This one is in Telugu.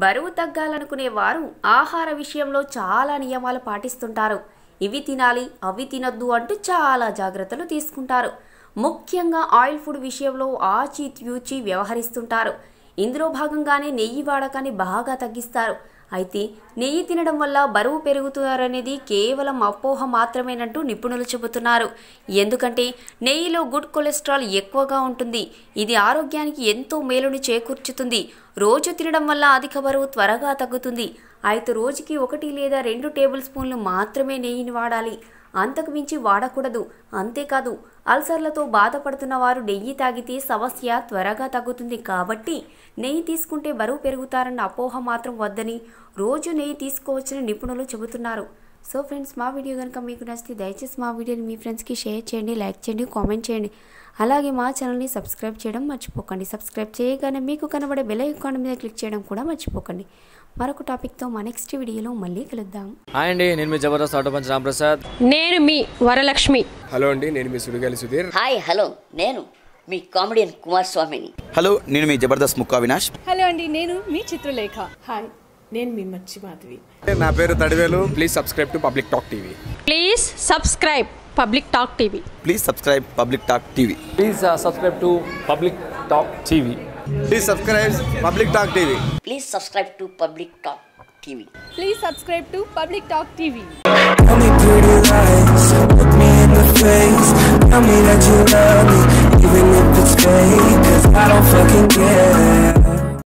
బరువు తగ్గాలనుకునే వారు ఆహార విషయంలో చాలా నియమాలు పాటిస్తుంటారు ఇవి తినాలి అవి తినొద్దు అంటూ చాలా జాగ్రత్తలు తీసుకుంటారు ముఖ్యంగా ఆయిల్ ఫుడ్ విషయంలో ఆచి తూచి వ్యవహరిస్తుంటారు ఇందులో భాగంగానే నెయ్యి వాడకాన్ని బాగా తగ్గిస్తారు అయితే నెయ్యి తినడం వల్ల బరువు పెరుగుతున్నారనేది కేవలం అపోహ మాత్రమేనంటూ నిపుణులు చెబుతున్నారు ఎందుకంటే నెయ్యిలో గుడ్ కొలెస్ట్రాల్ ఎక్కువగా ఉంటుంది ఇది ఆరోగ్యానికి ఎంతో మేలుని చేకూర్చుతుంది రోజు తినడం వల్ల అధిక బరువు త్వరగా తగ్గుతుంది అయితే రోజుకి ఒకటి లేదా రెండు టేబుల్ స్పూన్లు మాత్రమే నెయ్యిని వాడాలి అంతకు మించి వాడకూడదు అంతేకాదు అల్సర్లతో బాధపడుతున్న వారు నెయ్యి తాగితే సమస్య త్వరగా తగ్గుతుంది కాబట్టి నెయ్యి తీసుకుంటే బరువు పెరుగుతారన్న అపోహ మాత్రం వద్దని రోజు నెయ్యి తీసుకోవచ్చని నిపుణులు చెబుతున్నారు సో ఫ్రెండ్స్ మా వీడియో కనుక మీకు నచ్చితే దయచేసి మా వీడియోని మీ ఫ్రెండ్స్కి షేర్ చేయండి లైక్ చేయండి కామెంట్ చేయండి అలాగే మా ఛానల్ని సబ్స్క్రైబ్ చేయడం మర్చిపోకండి సబ్స్క్రైబ్ చేయగానే మీకు కనబడే బెల్ ఐకాన్ మీద క్లిక్ చేయడం కూడా మర్చిపోకండి మరొక టాపిక్తో మా నెక్స్ట్ వీడియోలో మళ్ళీ కలుద్దాం హాయ్ అండి నేను మీ జబర్దస్త్ ఆటో పంచ్ రాంప్రసాద్ నేను మీ వరలక్ష్మి హలో అండి నేను మీ సుడిగాలి సుధీర్ హాయ్ హలో నేను మీ కామెడియన్ కుమార్ స్వామిని హలో నేను మీ జబర్దస్త్ ముక్కా వినాష్ హలో అండి నేను మీ చిత్రలేఖ హాయ్ నేను మీ మచ్చి మాధవి నా పేరు Thadivelu please subscribe to public talk TV please subscribe public talk TV please subscribe public talk TV please subscribe to public talk TV please subscribe public talk TV please subscribe to public talk TV please subscribe to public talk TV Tell me pretty lies, look me in the face Tell me that you love me, even if it's fake Cause I don't fucking care